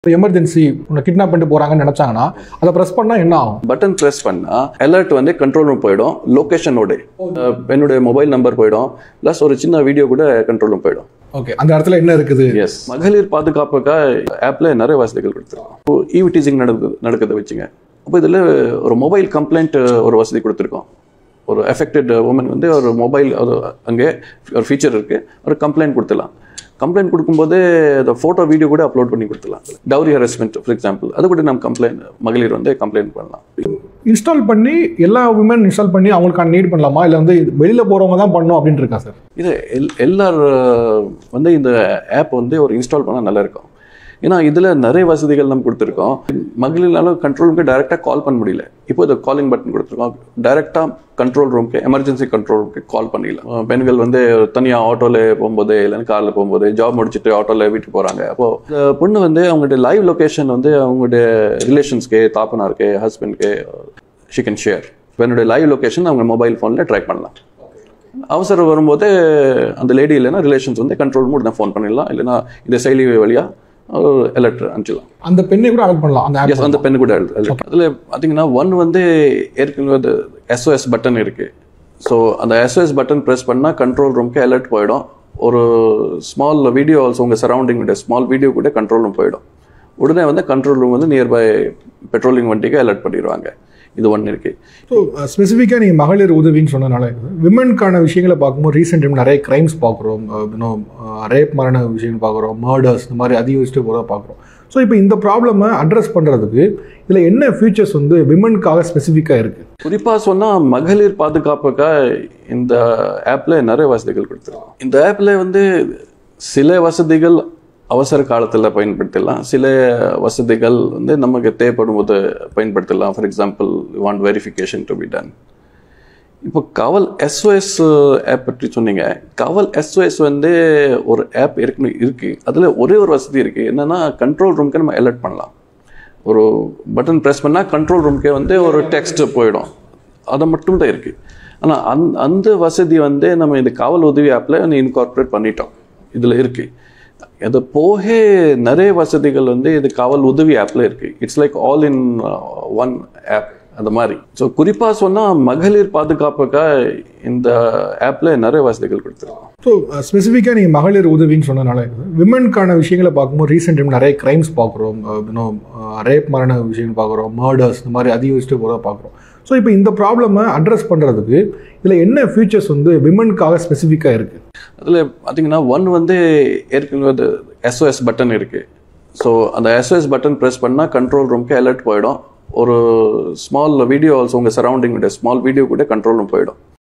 இப்போ எமர்ஜென்சி உன்னை கிட்னாப் பண்ணிட்டு போறாங்கன்னு நினைச்சாங்கன்னா அதை ப்ரெஸ் பண்ணா என்ன ஆகும் பட்டன் ப்ரெஸ் பண்ணா அலர்ட் வந்து கண்ட்ரோல் ரூம் போயிடும் லொக்கேஷனோட என்னுடைய மொபைல் நம்பர் போயிடும் ப்ளஸ் ஒரு சின்ன வீடியோ கூட கண்ட்ரோல் ரூம் போயிடும் ஓகே அந்த இடத்துல என்ன இருக்குது எஸ் மகளிர் பாதுகாப்புக்காக ஆப்ல நிறைய வசதிகள் கொடுத்துருக்கோம் இப்போ ஈவ் டீசிங் நடக்குது நடக்கிறத வச்சுங்க அப்போ இதில் ஒரு மொபைல் கம்ப்ளைண்ட் ஒரு வசதி கொடுத்துருக்கோம் ஒரு எஃபெக்டட் உமன் வந்து ஒரு மொபைல் அது அங்கே ஒரு ஃபீச்சர் இருக்கு ஒரு கம்ப்ளைண்ட் கொடுத்துடலாம் கம்ப்ளைண்ட் கொடுக்கும்போது அந்த ஃபோட்டோ வீடியோ கூட அப்லோட் பண்ணி கொடுத்துடலாம் டவுரி ஹரஸ்மெண்ட் ஃபார் எக்ஸாம்பிள் அது கூட நம்ம கம்ப்ளைண்ட் மகளிர் வந்து கம்ப்ளைண்ட் பண்ணலாம் இன்ஸ்டால் பண்ணி எல்லா விமன் இன்ஸ்டால் பண்ணி அவங்களுக்கான நீட் பண்ணலாமா இல்லை வந்து இது வெளியில போறவங்க தான் பண்ணணும் அப்படின்னு இருக்கா சார் இது எல் எல்லார் வந்து இந்த ஆப் வந்து ஒரு இன்ஸ்டால் பண்ணால் நல்லா இருக்கும் ஏன்னா இதில் நிறைய வசதிகள் நம்ம கொடுத்துருக்கோம் மகளிர்னாலும் கண்ட்ரோல் ரூமுக்கு டைரெக்டாக கால் பண்ண முடியல இப்போ இந்த காலிங் பட்டன் கொடுத்துருக்கோம் டைரெக்டாக கண்ட்ரோல் ரூமுக்கு எமர்ஜென்சி கண்ட்ரோல் ரூமுக்கு கால் பண்ணிடலாம் பெண்கள் வந்து தனியாக ஆட்டோவில் போகும்போது இல்லைன்னா காரில் போகும்போது ஜாப் முடிச்சுட்டு ஆட்டோவில் வீட்டுக்கு போகிறாங்க அப்போது இந்த பொண்ணு வந்து அவங்களுடைய லைவ் லொக்கேஷன் வந்து அவங்களுடைய ரிலேஷன்ஸ்க்கு தாப்பனாருக்கு ஹஸ்பண்ட்க்கு ஷி கேன் ஷேர் என்னுடைய லைவ் லொக்கேஷன் அவங்க மொபைல் ஃபோனில் ட்ராக் பண்ணலாம் அவசரம் வரும்போது அந்த லேடி இல்லைன்னா ரிலேஷன்ஸ் வந்து கண்ட்ரோல் மூட் நான் ஃபோன் பண்ணிடலாம் இல்லைன்னா இந்த செயலி வழியாக அலர்ட் அனுப்பிச்சிடலாம் அந்த பெண்ணை கூட அலர்ட் பண்ணலாம் அந்த எஸ் ஆப் அந்த பெண்ணு கூட alert. அதுல பார்த்தீங்கன்னா ஒன் வந்து ஏற்கனவே அது எஸ்ஓஎஸ் பட்டன் இருக்கு ஸோ அந்த எஸ்ஓஎஸ் பட்டன் ப்ரெஸ் பண்ணால் கண்ட்ரோல் ரூம்க்கு அலர்ட் போயிடும் ஒரு ஸ்மால் வீடியோ ஆல்சோ உங்கள் சரௌண்டிங் ஸ்மால் வீடியோ கூட கண்ட்ரோல் ரூம் போயிடும் உடனே வந்து கண்ட்ரோல் ரூம் வந்து நியர்பை பெட்ரோலிங் வண்டிக்கு அலர்ட் பண்ணிடுவாங்க இது ஒன்று இருக்கு ஸோ ஸ்பெசிஃபிக்காக நீங்கள் மகளிர் உதவின்னு சொன்னனால விமனுக்கான விஷயங்களை பார்க்கும்போது ரீசெண்ட் டைம் நிறைய கிரைம்ஸ் பார்க்குறோம் இன்னும் ரேப் மரண விஷயம் பார்க்குறோம் மர்டர்ஸ் இந்த மாதிரி அதிகரிச்சுட்டு போகிறத பார்க்குறோம் ஸோ இப்போ இந்த ப்ராப்ளமை அட்ரஸ் பண்ணுறதுக்கு இதில் என்ன ஃபியூச்சர்ஸ் வந்து விமனுக்காக ஸ்பெசிஃபிக்காக இருக்குது குறிப்பா சொன்னா மகளிர் பாதுகாப்புக்காக இந்த ஆப்ல நிறைய வசதிகள் கொடுத்துருக்கோம் இந்த ஆப்ல வந்து சில வசதிகள் அவசர காலத்துல பயன்படுத்தலாம் சில வசதிகள் வந்து நமக்கு தேவைப்படும் போது பயன்படுத்தலாம் for example want verification to be done இப்போ கவல் எஸ்ஓஎஸ் ஆப் பற்றி சொன்னீங்க கவல் எஸ்ஓஎஸ் வந்து ஒரு ஆப் ஏற்கனவே இருக்கு அதுல ஒரே ஒரு வசதி இருக்கு என்னன்னா கண்ட்ரோல் ரூம்க்கு நம்ம அலர்ட் பண்ணலாம் ஒரு பட்டன் ப்ரெஸ் பண்ணால் கண்ட்ரோல் ரூம்க்கே வந்து ஒரு டெக்ஸ்ட் போயிடும் அது மட்டும் தான் இருக்குது ஆனால் அந் அந்த வசதி வந்து நம்ம இந்த காவல் உதவி ஆப்பில் இன்கார்பரேட் பண்ணிட்டோம் இதில் இருக்குது அது போக நிறைய வசதிகள் வந்து இது காவல் உதவி ஆப்பில் இருக்குது it's like all in one app அந்த மாதிரி ஸோ குறிப்பாக சொன்னால் மகளிர் பாதுகாப்புக்காக இந்த ஆப்பில் நிறைய வசதிகள் கொடுத்துருக்கோம் ஸோ ஸ்பெசிஃபிக்காக நீங்கள் மகளிர் உதவின்னு சொன்னனால விமனுக்கான விஷயங்களை பார்க்கும்போது ரீசெண்ட் டைம் நிறைய கிரைம்ஸ் பார்க்குறோம் இன்னும் ரேப் மரண விஷயம் பார்க்குறோம் மர்டர்ஸ் இந்த மாதிரி அதிகரிச்சுட்டு போகிறத பார்க்குறோம் ஸோ இப்போ இந்த ப்ராப்ளமை அட்ரஸ் பண்ணுறதுக்கு இதில் என்ன ஃபியூச்சர்ஸ் வந்து விமனுக்காக ஸ்பெசிஃபிக்காக இருக்குது அதில் பார்த்தீங்கன்னா ஒன் வந்து ஏற்கனவே அது எஸ்ஓஎஸ் பட்டன் இருக்கு ஸோ அந்த எஸ்ஓஎஸ் பட்டன் ப்ரெஸ் பண்ணால் கண்ட்ரோல் ரூம்க்கு அலர்ட் போயிடும் ஒரு ஸ்மால் வீடியோ ஆல்சோ உங்கள் சரௌண்டிங் ஸ்மால் வீடியோ கூட கண்ட்ரோல் ரூம் போயிடும்